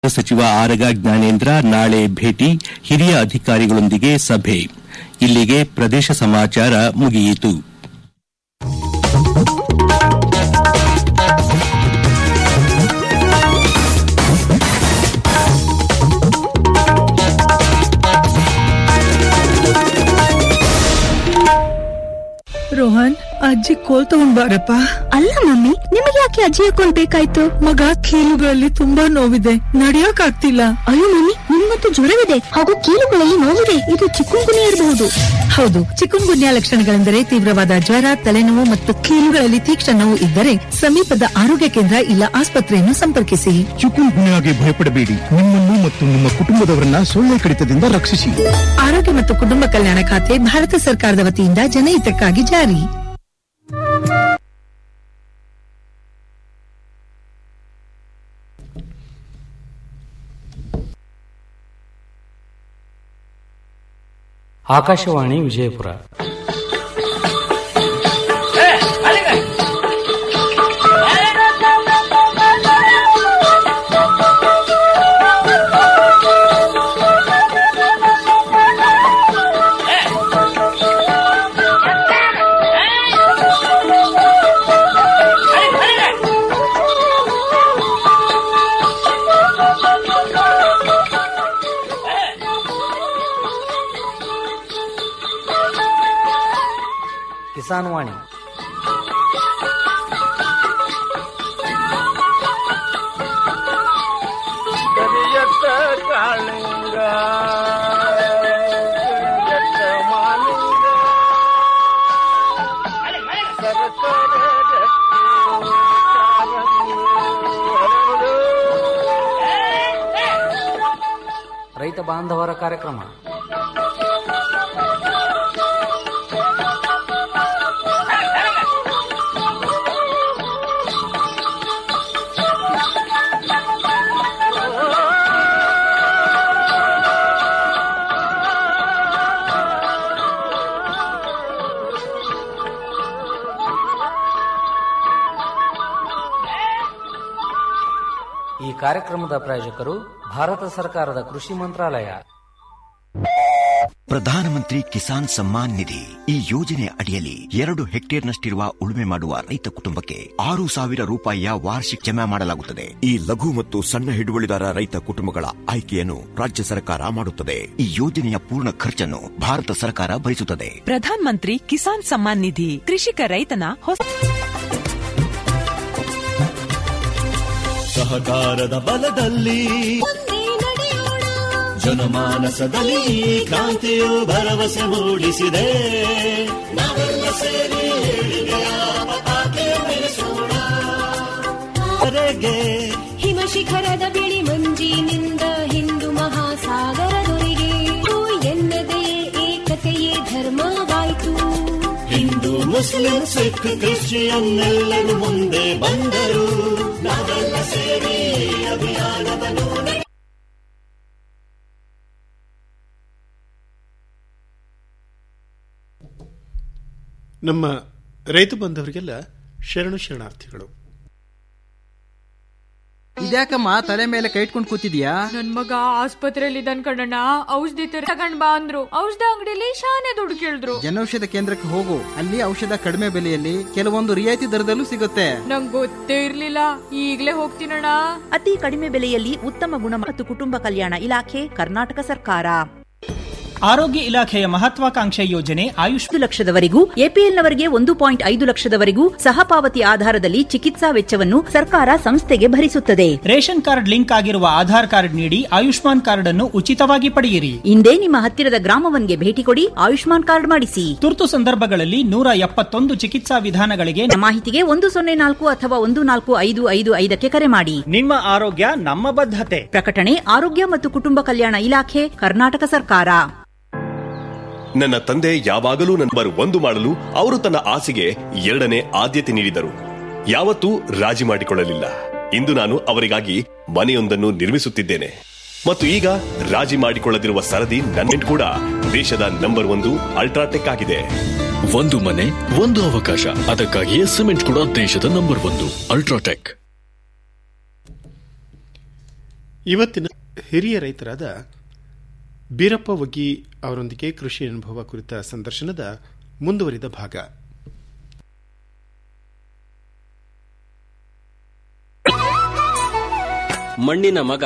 ಸಚಿವ ಆರಗ ಜ್ಞಾನೇಂದ್ರ ನಾಳೆ ಭೇಟಿ ಹಿರಿಯ ಅಧಿಕಾರಿಗಳೊಂದಿಗೆ ಸಭೆ ಇಲ್ಲಿಗೆ ಪ್ರದೇಶ ಸಮಾಚಾರ ಮುಗಿಯಿತು ರೋಹನ್ ಅಜ್ಜಿ ಕೋಲ್ ತಗೊಂಡ್ ಬಾರಪ್ಪ ಅಲ್ಲ ಮಮ್ಮಿ ನಿಮಗೆ ಯಾಕೆ ಅಜ್ಜಿಯ ಕೋಲ್ ಬೇಕಾಯ್ತು ಮಗ ಕೀಲುಗಳಲ್ಲಿ ತುಂಬಾ ನೋವಿದೆ ನಡಿಯಕ್ ಆಗ್ತಿಲ್ಲ ಅಯ್ಯೋ ಮಮ್ಮಿ ನಿಮ್ಮಂತೂ ಜ್ವರವಿದೆ ಹಾಗೂ ಕೀಲುಗಳಲ್ಲಿ ನೋವಿದೆ ಇದು ಚಿಕ್ಕುಂಗುನಿ ಇರಬಹುದು ಹೌದು ಚಿಕನ್ ಗುನ್ಯಾ ಲಕ್ಷಣಗಳೆಂದರೆ ತೀವ್ರವಾದ ಜ್ವರ ತಲೆನೋವು ಮತ್ತು ಕೀಲುಗಳಲ್ಲಿ ತೀಕ್ಷ್ಣ ನೋವು ಇದ್ದರೆ ಸಮೀಪದ ಆರೋಗ್ಯ ಕೇಂದ್ರ ಇಲ್ಲ ಆಸ್ಪತ್ರೆಯನ್ನು ಸಂಪರ್ಕಿಸಿ ಚಿಕುನ್ ಗುನ್ಯಾಗೆ ಭಯಪಡಬೇಡಿ ನಿಮ್ಮನ್ನು ಮತ್ತು ನಿಮ್ಮ ಕುಟುಂಬದವರನ್ನ ಸೊಳ್ಳೆ ಕಡಿತದಿಂದ ರಕ್ಷಿಸಿ ಆರೋಗ್ಯ ಮತ್ತು ಕುಟುಂಬ ಕಲ್ಯಾಣ ಖಾತೆ ಭಾರತ ಸರ್ಕಾರದ ವತಿಯಿಂದ ಜನಹಿತಕ್ಕಾಗಿ ಜಾರಿ ಆಕಾಶವಾಣಿ ವಿಜಯಪುರ ಕಿಸಾನ್ ವಾಣಿ ಕರಿಯತ್ತ ಕಾಳಿಂಗ ಕರಿಯತ್ತ ಮಾಲಿಂಗ ಸರಸರ ಗಟ್ಟಿ ಕಾಲಂಗಿ ಹರಳು. ರೈತ ಬಾಂಧವರ ಕಾರ್ಯಕ್ರಮ ಈ ಕಾರ್ಯಕ್ರಮದ ಪ್ರಾಯೋಜಕರು ಭಾರತ ಸರ್ಕಾರದ ಕೃಷಿ ಮಂತ್ರಾಲಯ ಪ್ರಧಾನಮಂತ್ರಿ ಕಿಸಾನ್ ಸಮ್ಮಾನ್ ನಿಧಿ ಈ ಯೋಜನೆ ಅಡಿಯಲ್ಲಿ ಎರಡು ಹೆಕ್ಟೇರ್ನಷ್ಟಿರುವ ಉಳುಮೆ ಮಾಡುವ ರೈತ ಕುಟುಂಬಕ್ಕೆ ಆರು ಸಾವಿರ ರೂಪಾಯಿಯ ವಾರ್ಷಿಕ ಜಮಾ ಮಾಡಲಾಗುತ್ತದೆ ಈ ಲಘು ಮತ್ತು ಸಣ್ಣ ಹಿಡುವಳಿದಾರ ರೈತ ಕುಟುಂಬಗಳ ಆಯ್ಕೆಯನ್ನು ರಾಜ್ಯ ಸರ್ಕಾರ ಮಾಡುತ್ತದೆ ಈ ಯೋಜನೆಯ ಪೂರ್ಣ ಖರ್ಚನ್ನು ಭಾರತ ಸರ್ಕಾರ ಭರಿಸುತ್ತದೆ ಪ್ರಧಾನ್ ಮಂತ್ರಿ ಕಿಸಾನ್ ಸಮ್ಮಾನ್ ನಿಧಿ ಕೃಷಿಕ ರೈತನ ಹೊಸ ಸಹಕಾರದ ಬಲದಲ್ಲಿ ಜನಮಾನಸದಲ್ಲಿ ಈ ಕ್ರಾಂತಿಯು ಭರವಸೆ ಮೂಡಿಸಿದೆ ನಾವೆಲ್ಲ ಸೇರಿ ಏಳಿಗೆಯ ಪತಾಕೆ ಬೆಳೆಸೋಣ ಕರೆಗೆ ಹಿಮಶಿಖರದ ಬಿಳಿ ಮಂಜಿನಿಂದ ಹಿಂದೂ ಮಹಾಸಾಗರದೊರೆಗೆ ಎನ್ನದೆಯೇ ಏಕತೆಯೇ ಧರ್ಮವಾಯಿತು ಹಿಂದೂ ಮುಸ್ಲಿಂ ಸಿಖ್ ಕ್ರಿಶ್ಚಿಯನ್ ಎಲ್ಲರೂ ಮುಂದೆ ಬಂದರು ನಾವೆಲ್ಲ ಸೇರಿ ಈ ಅಭಿಯಾನವನ್ನು ನಡೆ- ನಮ್ಮ ರೈತ ಬಂಧವರಿಗೆಲ್ಲ ಶರಣು ಶರಣಾರ್ಥಿಗಳು ಇದ್ಯಾಕಮ್ಮ ತಲೆ ಮೇಲೆ ಕೈ ಇಟ್ಕೊಂಡು ಕೂತಿದ್ಯಾ ನನ್ ಮಗ ಆಸ್ಪತ್ರೆಯಲ್ಲಿ ಇದ್ದಾನ್ ಕಣಣ್ಣ ಔಷಧಿ ತರ ತಗೊಂಡ್ ಬಾ ಅಂದ್ರು ಔಷಧ ಅಂಗಡಿಲಿ ಶಾನೆ ದುಡ್ಡು ಕೇಳಿದ್ರು ಜನೌಷಧ ಕೇಂದ್ರಕ್ಕೆ ಹೋಗು ಅಲ್ಲಿ ಔಷಧ ಕಡಿಮೆ ಬೆಲೆಯಲ್ಲಿ ಕೆಲವೊಂದು ರಿಯಾಯಿತಿ ದರದಲ್ಲೂ ಸಿಗುತ್ತೆ ನಂಗ್ ಗೊತ್ತೇ ಇರ್ಲಿಲ್ಲ ಈಗ್ಲೇ ಹೋಗ್ತೀನಣ್ಣ ಅತಿ ಕಡಿಮೆ ಬೆಲೆಯಲ್ಲಿ ಉತ್ತಮ ಗುಣ ಮತ್ತು ಕುಟುಂಬ ಕಲ್ಯಾಣ ಇಲಾಖೆ ಕರ್ನಾಟಕ ಸರ್ಕಾರ ಆರೋಗ್ಯ ಇಲಾಖೆಯ ಮಹತ್ವಾಕಾಂಕ್ಷೆ ಯೋಜನೆ ಆಯುಷ್ ಐದು ಲಕ್ಷದವರೆಗೂ ಎಪಿಎಲ್ನವರಿಗೆ ಒಂದು ಪಾಯಿಂಟ್ ಐದು ಲಕ್ಷದವರೆಗೂ ಸಹಪಾವತಿ ಆಧಾರದಲ್ಲಿ ಚಿಕಿತ್ಸಾ ವೆಚ್ಚವನ್ನು ಸರ್ಕಾರ ಸಂಸ್ಥೆಗೆ ಭರಿಸುತ್ತದೆ ರೇಷನ್ ಕಾರ್ಡ್ ಲಿಂಕ್ ಆಗಿರುವ ಆಧಾರ್ ಕಾರ್ಡ್ ನೀಡಿ ಆಯುಷ್ಮಾನ್ ಕಾರ್ಡ್ ಅನ್ನು ಉಚಿತವಾಗಿ ಪಡೆಯಿರಿ ಇಂದೇ ನಿಮ್ಮ ಹತ್ತಿರದ ಗ್ರಾಮವನ್ಗೆ ಭೇಟಿ ಕೊಡಿ ಆಯುಷ್ಮಾನ್ ಕಾರ್ಡ್ ಮಾಡಿಸಿ ತುರ್ತು ಸಂದರ್ಭಗಳಲ್ಲಿ ನೂರ ಎಪ್ಪತ್ತೊಂದು ಚಿಕಿತ್ಸಾ ವಿಧಾನಗಳಿಗೆ ಮಾಹಿತಿಗೆ ಒಂದು ಸೊನ್ನೆ ನಾಲ್ಕು ಅಥವಾ ಒಂದು ನಾಲ್ಕು ಐದು ಐದು ಐದಕ್ಕೆ ಕರೆ ಮಾಡಿ ನಿಮ್ಮ ಆರೋಗ್ಯ ನಮ್ಮ ಬದ್ಧತೆ ಪ್ರಕಟಣೆ ಆರೋಗ್ಯ ಮತ್ತು ಕುಟುಂಬ ಕಲ್ಯಾಣ ಇಲಾಖೆ ಕರ್ನಾಟಕ ಸರ್ಕಾರ ನನ್ನ ತಂದೆ ಯಾವಾಗಲೂ ನಂಬರ್ ಒಂದು ಮಾಡಲು ಅವರು ತನ್ನ ಆಸೆಗೆ ಎರಡನೇ ಆದ್ಯತೆ ನೀಡಿದರು ಯಾವತ್ತೂ ರಾಜಿ ಮಾಡಿಕೊಳ್ಳಲಿಲ್ಲ ಇಂದು ನಾನು ಅವರಿಗಾಗಿ ಮನೆಯೊಂದನ್ನು ನಿರ್ಮಿಸುತ್ತಿದ್ದೇನೆ ಮತ್ತು ಈಗ ರಾಜಿ ಮಾಡಿಕೊಳ್ಳದಿರುವ ಸರದಿ ನನ್ನ ಕೂಡ ದೇಶದ ನಂಬರ್ ಒಂದು ಅಲ್ಟ್ರಾಟೆಕ್ ಆಗಿದೆ ಒಂದು ಮನೆ ಒಂದು ಅವಕಾಶ ಅದಕ್ಕಾಗಿಯೇ ಸಿಮೆಂಟ್ ಕೂಡ ದೇಶದ ನಂಬರ್ ಒಂದು ಅಲ್ಟ್ರಾಟೆಕ್ ಇವತ್ತಿನ ಹಿರಿಯ ರೈತರಾದ ಬೀರಪ್ಪ ವಗ್ಗಿ ಅವರೊಂದಿಗೆ ಕೃಷಿ ಅನುಭವ ಕುರಿತ ಸಂದರ್ಶನದ ಮುಂದುವರಿದ ಭಾಗ ಮಣ್ಣಿನ ಮಗ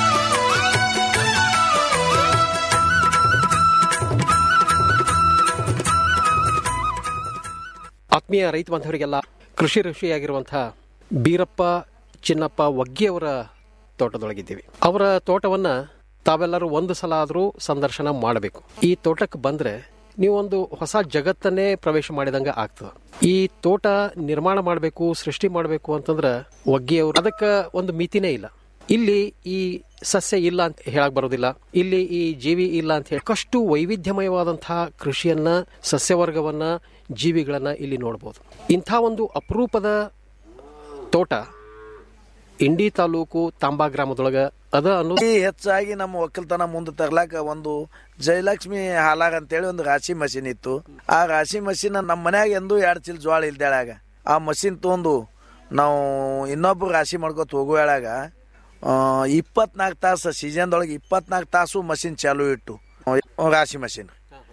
ಆತ್ಮೀಯ ರೈತ ಬಾಂಧವರಿಗೆಲ್ಲ ಕೃಷಿ ಋಷಿಯಾಗಿರುವಂತಹ ಬೀರಪ್ಪ ಚಿನ್ನಪ್ಪ ವಗ್ಗಿಯವರ ತೋಟದೊಳಗಿದ್ದೀವಿ ಅವರ ತೋಟವನ್ನ ತಾವೆಲ್ಲರೂ ಒಂದು ಸಲ ಆದರೂ ಸಂದರ್ಶನ ಮಾಡಬೇಕು ಈ ತೋಟಕ್ಕೆ ಬಂದ್ರೆ ನೀವೊಂದು ಹೊಸ ಜಗತ್ತನ್ನೇ ಪ್ರವೇಶ ಮಾಡಿದಂಗೆ ಆಗ್ತದೆ ಈ ತೋಟ ನಿರ್ಮಾಣ ಮಾಡಬೇಕು ಸೃಷ್ಟಿ ಮಾಡಬೇಕು ಅಂತಂದ್ರೆ ವಗ್ಗಿಯವರು ಅದಕ್ಕೆ ಒಂದು ಮಿತಿನೇ ಇಲ್ಲ ಇಲ್ಲಿ ಈ ಸಸ್ಯ ಇಲ್ಲ ಅಂತ ಹೇಳಕ್ ಬರೋದಿಲ್ಲ ಇಲ್ಲಿ ಈ ಜೀವಿ ಇಲ್ಲ ಅಂತ ಹೇಳಿ ಕಷ್ಟು ವೈವಿಧ್ಯಮಯವಾದಂತಹ ಕೃಷಿಯನ್ನ ಸಸ್ಯವರ್ಗವನ್ನ ಜೀವಿಗಳನ್ನ ಇಲ್ಲಿ ನೋಡಬಹುದು ಇಂಥ ಒಂದು ಅಪರೂಪದ ತೋಟ ಇಂಡಿ ತಾಲೂಕು ತಾಂಬಾ ಗ್ರಾಮದೊಳಗ ಅದ ಅನ್ನೋ ಈ ಹೆಚ್ಚಾಗಿ ನಮ್ಮ ಒಕ್ಕಲ್ತನ ಮುಂದೆ ತರ್ಲಾಕ ಒಂದು ಜಯಲಕ್ಷ್ಮಿ ಹಾಲಾಗ ಅಂತೇಳಿ ಒಂದು ರಾಶಿ ಮಷಿನ್ ಇತ್ತು ಆ ರಾಶಿ ಮಷಿನ್ ನಮ್ಮ ಮನ್ಯಾಗ ಎಂದೂ ಎರಡು ಚೀಲ ಜ್ವಾಳ ಇಲ್ದೇಳಾಗ ಆ ಮಷಿನ್ ತೊಗೊಂಡು ನಾವು ಇನ್ನೊಬ್ರು ರಾಶಿ ಮಾಡ್ಕೊತ ಹೋಗುವಾಗ ಇಪ್ಪತ್ನಾಲ್ಕು ತಾಸು ಸೀಸನ್ದೊಳಗೆ ಇಪ್ಪತ್ನಾಲ್ಕು ತಾಸು ಮಷಿನ್ ಚಾಲು ಇಟ್ಟು ರಾಶಿ ಮಷಿನ್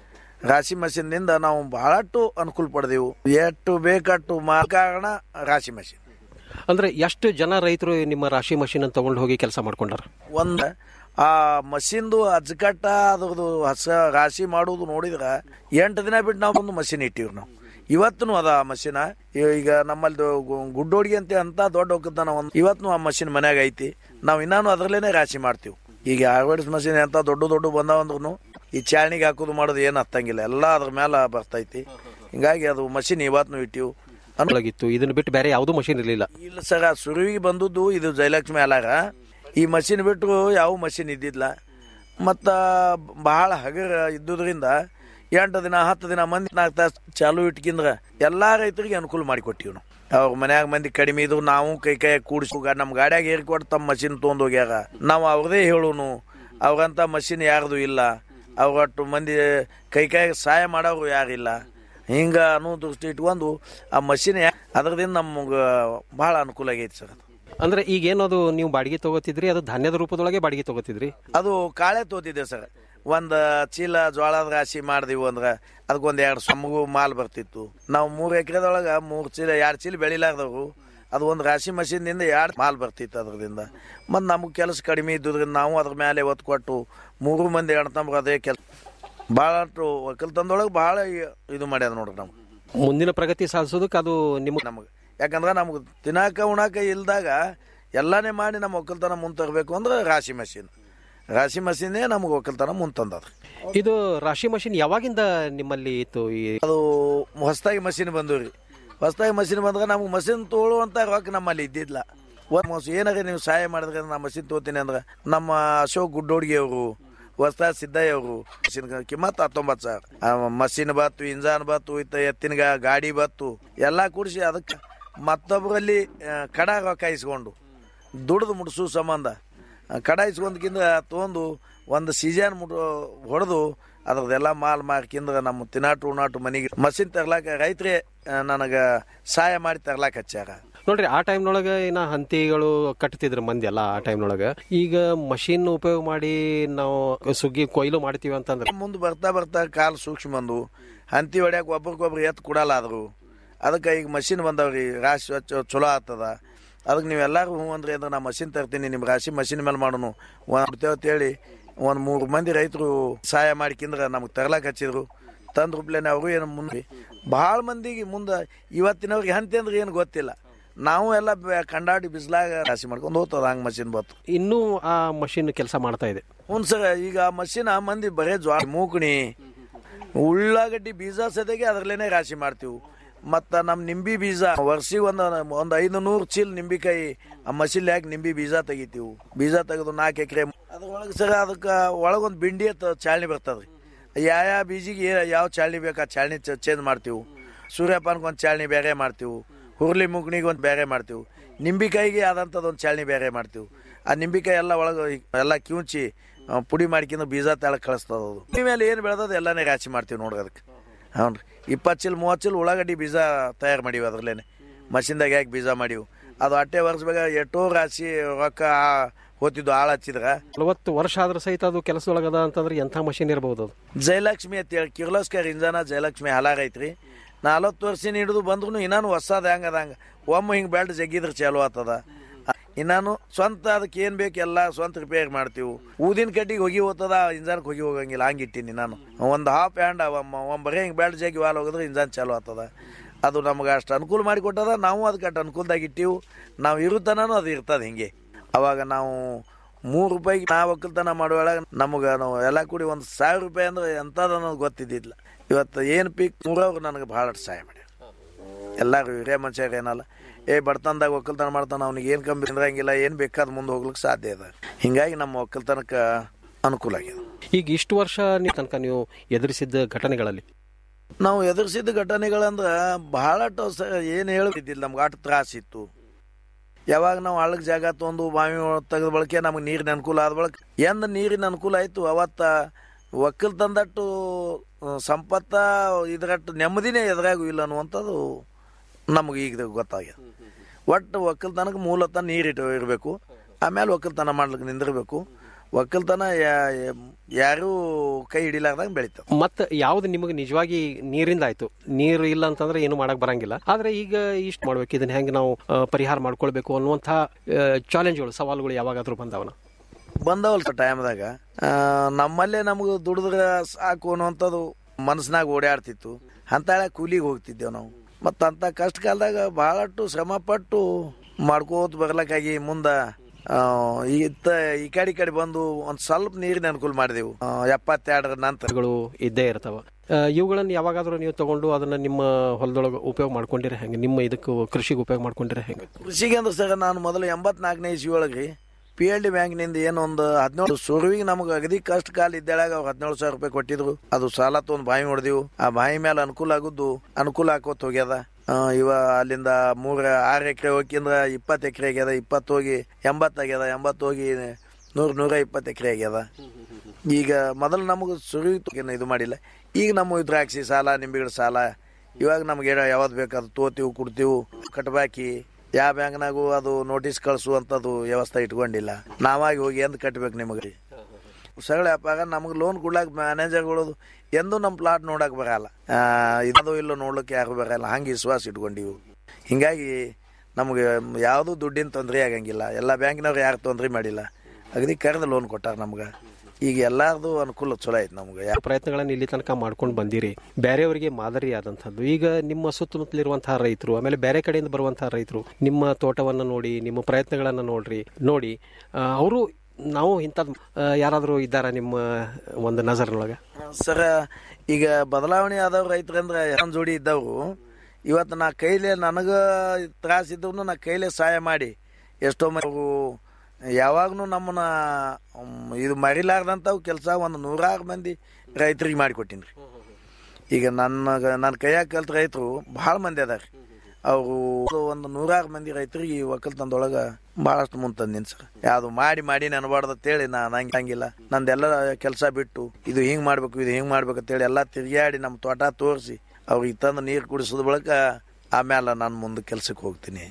ರಾಶಿ ಮಷಿನ್ನಿಂದ ನಾವು ಬಹಳಷ್ಟು ಅನುಕೂಲ ಪಡೆದೆವು ಎಷ್ಟು ಬೇಕಟ್ಟು ಮಾ ಕಾರಣ ರಾಶಿ ಮಷಿನ್ ಅಂದ್ರೆ ಎಷ್ಟು ಜನ ರೈತರು ನಿಮ್ಮ ರಾಶಿ ಮಷಿನ್ ತಗೊಂಡು ಹೋಗಿ ಕೆಲಸ ಮಾಡ್ಕೊಂಡಾರ ಒಂದ್ ಆ ಮಷಿನ್ದು ಅಜ್ಕಟ್ಟ ಅದ್ರದ್ದು ಹಸ ರಾಶಿ ಮಾಡುವುದು ನೋಡಿದ್ರ ಎಂಟು ದಿನ ಬಿಟ್ಟು ನಾವು ಒಂದು ಮಷಿನ್ ಇಟ್ಟಿವ್ರಿ ನಾವು ಇವತ್ತೂ ಅದ ಆ ಮಷಿನ ಈಗ ನಮ್ಮಲ್ಲಿ ಗುಡ್ಡೋಡಿಗೆ ಅಂತ ಅಂತ ದೊಡ್ಡ ಒಕ್ಕಲ್ತನ ಒಂದು ಇವತ್ತು ಆ ಮಷಿನ್ ಮನ್ಯಾಗ ಐತಿ ನಾವು ಇನ್ನಾನು ಅದ್ರಲ್ಲೇನೆ ರಾಶಿ ಮಾಡ್ತೀವಿ ಈಗ ಆರ್ವರ್ಡ್ಸ್ ಮಷಿನ್ ಎಂತ ದೊಡ್ಡ ದೊಡ್ಡ ಬಂದಾವಂದ್ರು ಈ ಚಾಣಿಗೆ ಹಾಕೋದು ಮಾಡೋದು ಏನು ಹತ್ತಂಗಿಲ್ಲ ಎಲ್ಲ ಅದ್ರ ಮೇಲೆ ಬರ್ತೈತಿ ಹಿಂಗಾಗಿ ಅದು ಮಷಿನ್ ಇವತ್ತು ಇಟ್ಟಿವು ಒಳಗಿತ್ತು ಇದನ್ನ ಬಿಟ್ಟು ಬೇರೆ ಯಾವುದೂ ಮಷಿನ್ ಇರಲಿಲ್ಲ ಇಲ್ಲ ಸರ್ ಸುರುವಿಗೆ ಬಂದದ್ದು ಇದು ಜಯಲಕ್ಷ್ಮಿ ಅಲಾಗ ಈ ಮಷಿನ್ ಬಿಟ್ಟು ಯಾವ ಮಷಿನ್ ಇದ್ದಿದ್ಲ ಮತ್ತ ಬಹಳ ಹಗರ ಇದ್ದುದ್ರಿಂದ ಎಂಟು ದಿನ ಹತ್ತು ದಿನ ಮಂದಿ ನಾಲ್ಕು ತಾಸು ಚಾಲು ಇಟ್ಕಿಂದ್ರ ಎಲ್ಲಾ ರೈತರಿಗೆ ಅನುಕೂಲ ಮಾಡಿಕೊಟ್ಟಿವಿ ನಾವು ಅವ್ರ ಮನ್ಯಾಗ ಮಂದಿ ಕಡಿಮೆ ಇದ್ರು ನಾವು ಕೈ ಕೈ ಕೂಡಿಸಿ ನಮ್ಮ ಗಾಡ್ಯಾಗ ಏರ್ಕೊಟ್ಟು ತಮ್ಮ ಮಷಿನ್ ತೊಗೊಂಡ್ ಹೋಗ್ಯಾರ ನಾವು ಅವ್ರದೇ ಹೇಳೋನು ಅವ್ರಂತ ಮಷಿನ್ ಯಾರ್ದು ಇಲ್ಲ ಅವ್ರಟ್ಟು ಮಂದಿ ಕೈ ಕೈ ಸಹಾಯ ಮಾಡೋರು ಯಾರಿಲ್ಲ ಹಿಂಗ ಅನ್ನೋ ದೃಷ್ಟಿ ಇಟ್ಕೊಂಡು ಆ ಮಷಿನ್ ಅದರದಿಂದ ನಮ್ಗೆ ಬಹಳ ಅನುಕೂಲ ಆಗೈತಿ ಸರ್ ಅದು ಅಂದ್ರೆ ಈಗ ಏನದು ನೀವು ಬಾಡಿಗೆ ತಗೋತಿದ್ರಿ ಅದು ಧಾನ್ಯದ ರೂಪದೊಳಗೆ ಬಾಡಿಗೆ ತಗೋತಿದ್ರಿ ಅದು ಕಾಳೆ ತೋತಿದ್ದೆ ಸರ್ ಒಂದ್ ಚೀಲ ಜೋಳದ ರಾಶಿ ಮಾಡಿದೀವಿ ಅಂದ್ರ ಅದಕ್ಕೊಂದ್ ಎರಡು ಸಮಗು ಮಾಲ್ ಬರ್ತಿತ್ತು ನಾವು ಮೂರ್ ಎಕರೆದೊಳಗ ಮೂರ್ ಚೀಲ ಎರಡ್ ಚೀಲ ಬೆಳಿಲಾರ್ದವು ಅದು ಒಂದು ರಾಶಿ ಮಷೀನ್ದಿಂದ ಎರಡು ಮಾಲ್ ಬರ್ತಿತ್ತು ಅದ್ರದಿಂದ ಮತ್ತು ನಮಗೆ ಕೆಲಸ ಕಡಿಮೆ ಇದ್ದುದ್ರಿಂದ ನಾವು ಅದ್ರ ಮೇಲೆ ಒತ್ತು ಕೊಟ್ಟು ಮೂರು ಮಂದಿ ಅಣ್ತಂಬ್ರು ಅದೇ ಕೆಲಸ ಭಾಳಷ್ಟು ಒಕ್ಕಲ್ತನದೊಳಗೆ ಭಾಳ ಇದು ಮಾಡ್ಯಾದ ನೋಡ್ರಿ ನಮ್ಗೆ ಮುಂದಿನ ಪ್ರಗತಿ ಸಾಧಿಸೋದಕ್ಕೆ ಅದು ನಿಮ್ಮ ನಮಗೆ ಯಾಕಂದ್ರೆ ನಮ್ಗೆ ತಿನ್ನಾಕ ಉಣಾಕ ಇಲ್ದಾಗ ಎಲ್ಲಾನೇ ಮಾಡಿ ನಮ್ಮ ಒಕ್ಕಲ್ತನ ಮುಂದೆ ತರಬೇಕು ಅಂದ್ರೆ ರಾಶಿ ಮಷೀನ್ ರಾಶಿ ಮಷೀನೇ ನಮ್ಗೆ ಒಕ್ಕಲ್ತನ ಮುಂದೆ ತಂದದ ಇದು ರಾಶಿ ಮಷಿನ್ ಯಾವಾಗಿಂದ ನಿಮ್ಮಲ್ಲಿ ಇತ್ತು ಈ ಅದು ಹೊಸದಾಗಿ ಮಷೀನ್ ಬಂದವ್ರಿ ಹೊಸದಾಗಿ ಮಷೀನ್ ಬಂದ್ರೆ ನಮ್ಗೆ ಮಷೀನ್ ತೊಗೊಳ್ಳುವಂತ ರೊಕ್ಕ ನಮ್ಮಲ್ಲಿ ಇದ್ದಿದ್ಲ ಒಂದು ಏನಾರ ನೀವು ಸಹಾಯ ಮಾಡಿದ್ರೆ ನಾ ಮಷೀನ್ ತೊಗೋತೀನಿ ಅಂದ್ರೆ ನಮ್ಮ ಅಶೋಕ್ ಗುಡ್ಡೋಡ್ಗಿ ಅವರು ಹೊಸದಾಗಿ ಸಿದ್ದಯ್ಯ ಅವರು ಮಷೀನ್ ಕಿಮ್ಮತ್ ಹತ್ತೊಂಬತ್ತು ಸಾವಿರ ಮಷೀನ್ ಬತ್ತು ಇಂಜಾನ್ ಬತ್ತು ಇತ್ತ ಎತ್ತಿನ ಗಾ- ಗಾಡಿ ಬತ್ತು ಎಲ್ಲಾ ಕೂಡಿಸಿ ಅದಕ್ಕೆ ಮತ್ತೊಬ್ಬರಲ್ಲಿ ಕಡ ರೊಕ್ಕ ಇಸ್ಕೊಂಡು ದುಡ್ದು ಮುಡ್ಸು ಸಂಬಂಧ ಆ, ಕಡ ಇಸ್ಕೊಂಡ್ಕಿಂದ ತೊಗೊಂಡು ಒಂದು ಸೀಸನ್ ಮುಟ್ ಹೊಡೆದು ಅದ್ರದ್ದೆಲ್ಲ ಮಾಲ್ ಮಾರ್ಕಿಂದ ನಮ್ಮ ತಿನ್ನಾಟು ಉಣಾಟು ಮನೆಗೆ ಮಷಿನ್ ತರ್ಲಾಕ ರೈತರೇ ನನಗೆ ಸಹಾಯ ಮಾಡಿ ತರ್ಲಾಕ ಹಚ್ಚಾರ ನೋಡ್ರಿ ಆ ಟೈಮ್ನೊಳಗೆ ಇನ್ನ ಹಂತಿಗಳು ಕಟ್ತಿದ್ರು ಮಂದಿ ಎಲ್ಲ ಆ ಟೈಮ್ನೊಳಗೆ ಈಗ ಮಷಿನ್ ಉಪಯೋಗ ಮಾಡಿ ನಾವು ಸುಗ್ಗಿ ಕೊಯ್ಲು ಮಾಡ್ತೀವಿ ಅಂತಂದ್ರೆ ಮುಂದೆ ಬರ್ತಾ ಬರ್ತಾ ಕಾಲು ಸೂಕ್ಷ್ಮ ಬಂದು ಹಂತಿ ಹೊಡ್ಯಾಕ ಒಬ್ರಿಗೊಬ್ರು ಎತ್ತು ಕೊಡಲ್ಲ ಆದ್ರು ಅದಕ್ಕೆ ಈಗ ಮಷಿನ್ ಬಂದವ್ರಿ ರಾಶಿ ಚೊ- ಚಲೋ ಆಗ್ತದ ಅದಕ್ಕೆ ನೀವೆಲ್ಲರೂ ಹ್ಞೂ ಅಂದ್ರೆ ಅಂದ್ರೆ ನಾ ಮಷಿನ್ ತರ್ತೀನಿ ನಿಮ್ಮ ರಾಶಿ ಮಷಿನ್ ಮೇಲೆ ಮಾಡೋನು ಒಂದು ಅಂತೇಳಿ ಒಂದು ಮೂರು ಮಂದಿ ರೈತರು ಸಹಾಯ ಮಾಡಿಕಿಂದ್ರೆ ನಮಗೆ ತರ್ಲಾಕ್ ಹಚ್ಚಿದ್ರು ತಂದ್ ರೂಪ್ಲೇನೆ ಅವರು ಏನು ಮುಂದೆ ಭಾಳ ಮಂದಿಗೆ ಮುಂದೆ ಇವತ್ತಿನವ್ರಿಗೆ ಹಂತಿ ಅಂದ್ರೆ ಏನು ಗೊತ್ತಿಲ್ಲ ನಾವು ಎಲ್ಲ ಬೆ- ಕಂಡಾಡಿ ಬಿಸಿಲಾಗ ರಾಶಿ ಮಾಡ್ಕೊಂಡು ಹೋಗ್ತದ ಹಂಗೆ ಮಷಿನ್ ಬತ್ತು ಇನ್ನೂ ಆ ಮಷಿನ್ ಕೆಲಸ ಮಾಡ್ತಾ ಇದೆ ಹ್ಞೂ ಸರ್ ಈಗ ಆ ಮಷಿನ್ ಆ ಮಂದಿ ಬರೇ ಜ್ವಾಳ ಮೂಕಣಿ ಉಳ್ಳಾಗಡ್ಡಿ ಬೀಜ ಸದ್ಯಗೆ ಅದ್ರಲ್ಲೇನೆ ರಾಶಿ ಮಾಡ್ತೀವಿ ಮತ್ತು ನಮ್ಮ ನಿಂಬಿ ಬೀಜ ವರ್ಷಿಗೆ ಒಂದು ಒಂದು ಐದು ನೂರು ಚೀಲ ನಿಂಬಿಕಾಯಿ ಆ ಮಷಿನ್ ಹಾಕಿ ನಿಂಬಿ ಬೀಜ ತೆಗಿತೀವಿ ಬೀಜ ತೆಗೆದು ನಾಲ್ಕು ಎಕರೆ ಅದ್ರೊಳಗೆ ಸರ್ ಅದಕ್ಕೆ ಒಳಗೊಂದು ಬಿಂಡಿ ಅಂತ ಚಾಳ್ನಿ ಬರ್ತದೆ ಯಾವ ಯಾವ ಬೀಜಿಗೆ ಏ- ಯಾವ ಚಾಳ್ನಿ ಬೇಕು ಆ ಚಾಳ್ನಿ ಚೇಂಜ್ ಮಾಡ್ತೀವಿ ಸೂರ್ಯಪಾನಕ್ಕೆ ಒಂದು ಚಾಳ್ನಿ ಬೇರೆ ಮಾಡ್ತೀವಿ ಹುರುಳಿ ಮುಗ್ನಿಗೆ ಒಂದು ಬೇರೆ ಮಾಡ್ತೀವಿ ನಿಂಬಿಕಾಯಿಗೆ ಆದಂಥದ್ದು ಒಂದು ಚಾಳ್ನಿ ಬೇರೆ ಮಾಡ್ತೀವಿ ಆ ನಿಂಬಿಕಾಯಿ ಎಲ್ಲ ಒಳಗೆ ಎಲ್ಲ ಕಿವುಚಿ ಆ, ಪುಡಿ ಮಾಡ್ಕೊಂಡು ಬೀಜ ತೆಳಗೆ ಕಳಿಸ್ತದ ಅದು ಈ ಮೇಲೆ ಏನು ಬೆಳೆದದ ಎಲ್ಲಾನೇ ರಾಶಿ ಮಾಡ್ತೀವಿ ನೋಡ್ರಿ ಅದಕ್ಕೆ ಹ್ಞೂ ರೀ ಇಪ್ಪತ್ತು ಚೀಲ ಮೂವತ್ತು ಚೀಲ ಉಳ್ಳಾಗಡ್ಡಿ ಬೀಜ ತಯಾರು ಮಾಡೀವಿ ಅದ್ರಲ್ಲೇನೆ ಮಷಿನ್ದಾಗ ಹಾಕಿ ಬೀಜ ಮಾಡೀವಿ ಅದು ಅಟ್ಟೆ ವರ್ಷ ಬೇಗ ಎಷ್ಟೋ ರಾಶಿ ರೊಕ್ಕ ಹೋತಿದ್ದು ಆಳ ಹಚ್ಚಿದ್ರ ನಲವತ್ತು ವರ್ಷ ಆದ್ರೂ ಸಹಿತ ಅದು ಕೆಲಸದೊಳಗದ ಅಂತಂದ್ರೆ ಎಂಥ ಮಷಿನ್ ಇರಬಹುದು ಅದು ಜಯಲಕ್ಷ್ಮಿ ಅಂತ ಹೇಳಿ ಕಿರ್ಲೋಸ್ಕರ್ ಇಂಜಾನ ಜಯಲಕ್ಷ್ಮಿ ಹಲಾರ ಐತ್ರಿ ನಲವತ್ತು ವರ್ಷ ಹಿಡಿದು ಬಂದ್ರು ಇನ್ನಾನು ಹೊಸದ ಹೆಂಗ ಅದಂಗ ಒಮ್ಮೆ ಹಿಂಗೆ ಬೆಲ್ಟ್ ಜಗ್ಗಿದ್ರೆ ಚಾಲು ಆತದ ಇನ್ನಾನು ಸ್ವಂತ ಅದಕ್ಕೆ ಏನು ಬೇಕು ಎಲ್ಲ ಸ್ವಂತ ರಿಪೇರ್ ಮಾಡ್ತೀವಿ ಊದಿನ ಕಡ್ಡಿಗೆ ಹೋಗಿ ಹೋಗ್ತದ ಇಂಜಾನ್ಗೆ ಹೋಗಿ ಹೋಗಂಗಿಲ್ಲ ಹಂಗಿಟ್ಟಿನಿ ನಾನು ಒಂದು ಹಾಫ್ ಹ್ಯಾಂಡ್ ಒಂದು ಬರೀ ಹಿಂಗೆ ಬೆಲ್ಟ್ ಜಗ್ಗಿ ವಾಲ್ ಹೋಗಿದ್ರೆ ಇಂಜಾನ್ ಚಾಲು ಆಗ್ತದ ಅದು ನಮ್ಗೆ ಅಷ್ಟು ಅನುಕೂಲ ಮಾಡಿ ಕೊಟ್ಟದ ನಾವು ಅದಕ್ಕೆ ಅಷ್ಟು ಅನುಕೂಲದಾಗ ಇಟ್ಟಿವು ನಾವು ಇರುತ್ತನೂ ಅದು ಇರ್ತದೆ ಹಿಂಗೆ ಅವಾಗ ನಾವು ಮೂರು ರೂಪಾಯಿಗೆ ನಾವು ಒಕ್ಕಲ್ತನ ಮಾಡುವಾಗ ನಮಗೆ ನಾವು ಎಲ್ಲ ಕೂಡಿ ಒಂದು ಸಾವಿರ ರೂಪಾಯಿ ಅಂದ್ರೆ ಎಂಥದ್ದು ಅನ್ನೋದು ಗೊತ್ತಿದ್ದಿಲ್ಲ ಇವತ್ತು ಏನು ಪೀಕ್ ಮೂರವ್ರು ನನಗೆ ಭಾಳ ಸಹಾಯ ಮಾಡ್ಯಾರ ಎಲ್ಲರೂ ಹಿರಿಯ ಮನುಷ್ಯರು ಏನಲ್ಲ ಏ ಬಡತನದಾಗ ಒಕ್ಕಲ್ತನ ಮಾಡ್ತಾನೆ ಅವ್ನಿಗೆ ಏನು ಕಮ್ಮಿ ಇರಂಗಿಲ್ಲ ಏನು ಬೇಕಾದ ಮುಂದೆ ಹೋಗ್ಲಿಕ್ಕೆ ಸಾಧ್ಯ ಇದೆ ಹಿಂಗಾಗಿ ನಮ್ಮ ಒಕ್ಕಲ್ತನಕ್ಕೆ ಅನುಕೂಲ ಆಗಿದೆ ಈಗ ಇಷ್ಟು ವರ್ಷ ನೀವು ತನಕ ನೀವು ಎದುರಿಸಿದ್ದ ಘಟನೆಗಳಲ್ಲಿ ನಾವು ಎದುರಿಸಿದ ಘಟನೆಗಳಂದ್ರೆ ಬಹಳಷ್ಟು ಸ ಏನು ಹೇಳ್ತಿದ್ದಿಲ್ಲ ನಮ್ಗೆ ಅಷ್ಟು ತ್ರಾಸಿತ್ತು ಯಾವಾಗ ನಾವು ಹಳ್ಳಕ್ಕೆ ಜಾಗ ತೊಗೊಂಡು ಬಾವಿ ತೆಗೆದ ಬಳಕೆ ನಮಗೆ ನೀರಿನ ಅನುಕೂಲ ಆದ ಬಳಕ ಎಂದ ನೀರಿನ ಅನುಕೂಲ ಆಯಿತು ಅವತ್ತ ಒಕ್ಕಲ್ತನದಟ್ಟು ಸಂಪತ್ತ ಇದರಟ್ಟು ನೆಮ್ಮದಿನೇ ಎದುರಾಗೂ ಇಲ್ಲ ಅನ್ನುವಂಥದ್ದು ನಮಗೆ ಈಗ ಗೊತ್ತಾಗ್ಯದ ಒಟ್ಟು ಒಕ್ಕಲ್ತನಕ್ಕೆ ಮೂಲತಃ ನೀರಿಟ್ಟು ಇರಬೇಕು ಆಮೇಲೆ ಒಕ್ಕಲ್ತನ ಮಾಡ್ಲಿಕ್ಕೆ ನಿಂದಿರಬೇಕು ಒಕ್ಕಲ್ತನ ಯಾ- ಯಾರೂ ಕೈ ಹಿಡಿಲಾರ್ದಂಗೆ ಬೆಳಿತಾವೆ ಮತ್ತೆ ಯಾವ್ದು ನಿಮಗೆ ನಿಜವಾಗಿ ನೀರಿಂದ ಆಯ್ತು ನೀರು ಇಲ್ಲ ಅಂತಂದ್ರೆ ಏನು ಮಾಡಕ್ ಬರಂಗಿಲ್ಲ ಆದ್ರೆ ಈಗ ಇಷ್ಟು ಮಾಡ್ಬೇಕು ಇದನ್ನ ಹೆಂಗೆ ನಾವು ಆ, ಪರಿಹಾರ ಮಾಡ್ಕೊಳ್ಬೇಕು ಅನ್ನುವಂಥ ಚಾಲೆಂಜ್ಗಳು ಸವಾಲುಗಳು ಯಾವಾಗಾದ್ರೂ ಬಂದವನ ಬಂದವಲ್ಲ ಟೈಮ್ದಾಗ ನಮ್ಮಲ್ಲೇ ನಮಗೆ ದುಡಿದ್ರೆ ಸಾಕು ಅನ್ನುವಂಥದ್ದು ಮನಸ್ಸಿನಾಗ ಓಡಾಡ್ತಿತ್ತು ಅಂತ ಹೇಳಿ ಕೂಲಿಗೆ ಹೋಗ್ತಿದ್ದೇವೆ ನಾವು ಮತ್ತು ಅಂಥ ಕಷ್ಟ ಕಾಲದಾಗ ಭಾಳಷ್ಟು ಶ್ರಮ ಪಟ್ಟು ಮಾಡ್ಕೋತ ಬರ್ಲಕ್ಕಾಗಿ ಮುಂದೆ ಇತ್ತ ಈ ಕಡೆ ಈ ಕಡೆ ಬಂದು ಒಂದು ಸ್ವಲ್ಪ ನೀರಿನ ಅನುಕೂಲ ಮಾಡಿದೆವು ಆ, ಎಪ್ಪತ್ತೆರಡರ ನಂತರ ಗಳು ಇದ್ದೇ ಇರ್ತಾವ ಆ, ಇವುಗಳನ್ನ ಯಾವಾಗಾದ್ರೂ ನೀವು ತಗೊಂಡು ಅದನ್ನ ನಿಮ್ಮ ಹೊಲದೊಳಗೆ ಉಪಯೋಗ ಮಾಡ್ಕೊಂಡಿರ ಹೆಂಗೆ ನಿಮ್ಮ ಇದಕ್ಕೆ ಕೃಷಿಗೆ ಉಪಯೋಗ ಮಾಡ್ಕೊಂಡಿರ ಹೆಂಗೆ ಕೃಷಿಗೆ ಅಂದ್ರೆ ಸರ್ ನಾನು ಮೊದಲು ಎಂಬತ್ನಾಲ್ಕನೇ ಇಸ್ವಿ ಒಳಗೆ ರೀ ಪಿ ಎಲ್ ಡಿ ಬ್ಯಾಂಕ್ನಿಂದ ಏನು ಒಂದು ಹದಿನೇಳು ಸುರುವಿಗೆ ನಮಗೆ ಅಗದಿ ಕಷ್ಟ ಕಾಲ ಇದ್ದಾಳಾಗ ಅವ್ರು ಹದಿನೇಳು ಸಾವಿರ ರೂಪಾಯಿ ಕೊಟ್ಟಿದ್ರು ಅದು ಸಾಲ ತೊಗೊಂಡು ಬಾವಿ ಹೊಡೆದಿವು ಆ ಬಾವಿ ಮೇಲೆ ಅನುಕೂಲ ಆಗುದ್ದು ಅನುಕೂಲ ಆಕೋತ ಹೋಗ್ಯದ ಆ, ಇವ ಅಲ್ಲಿಂದ ಮೂರ ಆರು ಎಕರೆ ಹೋಗಿಂದ್ರ ಇಪ್ಪತ್ತು ಎಕರೆ ಆಗ್ಯದ ಇಪ್ಪತ್ತು ಹೋಗಿ ಎಂಬತ್ತು ಆಗ್ಯದ ಎಂಬತ್ತು ಹೋಗಿ ನೂರು ನೂರ ಇಪ್ಪತ್ತು ಎಕರೆ ಆಗ್ಯದ ಈಗ ಮೊದಲು ನಮಗೆ ಸುರುವಿ ಇದು ಮಾಡಿಲ್ಲ ಈಗ ನಮ್ಮ ದ್ರಾಕ್ಷಿ ಸಾಲ ನಿಂಬೆಗಳ ಸಾಲ ಇವಾಗ ನಮ್ಗೆ ಯಾವ್ದು ಬೇಕಾದ ತೋತೀವಿ ಕೊಡ್ತೀವಿ ಕಟ್ಬಾಕಿ ಯಾವ ಬ್ಯಾಂಕ್ನಾಗೂ ಅದು ನೋಟಿಸ್ ಕಳಿಸುವಂಥದ್ದು ವ್ಯವಸ್ಥೆ ಇಟ್ಕೊಂಡಿಲ್ಲ ನಾವಾಗಿ ಹೋಗಿ ಎಂದು ಕಟ್ಬೇಕು ನಿಮಗೆ ಸರಳ ವ್ಯಾಪಾರ ನಮಗೆ ಲೋನ್ ಕೊಡ್ಲಾಕ ಮ್ಯಾನೇಜರ್ಗಳು ಎಂದೂ ನಮ್ಮ ಪ್ಲಾಟ್ ನೋಡಕ್ ಬರಲ್ಲ ಆ, ಇದು ಇಲ್ಲೋ ನೋಡ್ಲಿಕ್ಕೆ ಯಾರು ಬರಲ್ಲ ಹಂಗೆ ವಿಶ್ವಾಸ ಇಟ್ಕೊಂಡಿವು ಹಿಂಗಾಗಿ ನಮಗೆ ಯಾವುದೂ ದುಡ್ಡಿನ ತೊಂದರೆ ಆಗಂಗಿಲ್ಲ ಎಲ್ಲ ಬ್ಯಾಂಕ್ನವ್ರು ಯಾರು ತೊಂದರೆ ಮಾಡಿಲ್ಲ ಅಗದಿ ಕರೆದು ಲೋನ್ ಕೊಟ್ಟಾರ ನಮ್ಗೆ ಈಗ ಎಲ್ಲಾರ್ದು ಅನುಕೂಲ ಚಲೋ ಐತೆ ನಮ್ಗೆ ಯಾ- ಪ್ರಯತ್ನಗಳನ್ನು ಇಲ್ಲಿ ತನಕ ಮಾಡ್ಕೊಂಡು ಬಂದಿರಿ ಬೇರೆಯವರಿಗೆ ಮಾದರಿ ಆದಂಥದ್ದು ಈಗ ನಿಮ್ಮ ಸುತ್ತಮುತ್ತಲಿರುವಂತಹ ರೈತರು ಆಮೇಲೆ ಬೇರೆ ಕಡೆಯಿಂದ ಬರುವಂತಹ ರೈತರು ನಿಮ್ಮ ತೋಟವನ್ನು ನೋಡಿ ನಿಮ್ಮ ಪ್ರಯತ್ನಗಳನ್ನು ನೋಡ್ರಿ ನೋಡಿ ಅವರು ನಾವು ಇಂಥದ್ದು ಯಾರಾದರೂ ಇದ್ದಾರಾ ನಿಮ್ಮ ಒಂದು ನಜರ್ನೊಳಗೆ ಸರ ಈಗ ಬದಲಾವಣೆ ಆದವ್ರು ರೈತರಂದ್ರೆ ಯಾನ್ ಜೋಡಿ ಇದ್ದವರು ಇವತ್ತು ನಾ ಕೈಲೇ ನನಗೆ ತ್ರಾಸ ಇದ್ದವ್ನು ನಾ ಕೈಲೇ ಸಹಾಯ ಮಾಡಿ ಎಷ್ಟೋ ಮಂದಿ ಅವ್ರು ಯಾವಾಗ್ಲೂ ನಮ್ಮನ್ನ ಮ್, ಇದು ಮರಿಲಾರ್ದಂಥವು ಕೆಲಸ ಒಂದು ನೂರಾರು ಮಂದಿ ರೈತರಿಗೆ ಮಾಡಿಕೊಟ್ಟಿನಿ ರೀ ಈಗ ನನ್ನ ನನ್ನ ಕೈಯಾಗ ಕಲ್ತ ರೈತರು ಭಾಳ ಮಂದಿ ಅದಾರ ಅವರು ಒಂದು ನೂರಾರು ಮಂದಿ ರೈತರಿಗೆ ಈ ಒಕ್ಕಲ್ತನದೊಳಗೆ ಭಾಳಷ್ಟು ಮುಂದೆ ತಂದಿನಿ ಸರ್ ಯಾವುದು ಮಾಡಿ ಮಾಡಿ ಅನ್ಬಾರ್ದು ಅಂತೇಳಿ ನಾನು ಹಂಗೆ ಹಂಗಿಲ್ಲ ನಂದೆಲ್ಲ ಕೆಲಸ ಬಿಟ್ಟು ಇದು ಹಿಂಗೆ ಮಾಡ್ಬೇಕು ಇದು ಹಿಂಗೆ ಮಾಡ್ಬೇಕು ಅಂತೇಳಿ ಎಲ್ಲ ತಿರುಗಾಡಿ ನಮ್ಮ ತೋಟ ತೋರಿಸಿ ಅವ್ರಿಗೆ ತಂದು ನೀರು ಕುಡಿಸಿದ ಬಳಿಕ ಆಮೇಲೆ ನಾನು ಮುಂದೆ ಕೆಲ್ಸಕ್ಕೆ ಹೋಗ್ತೀನಿ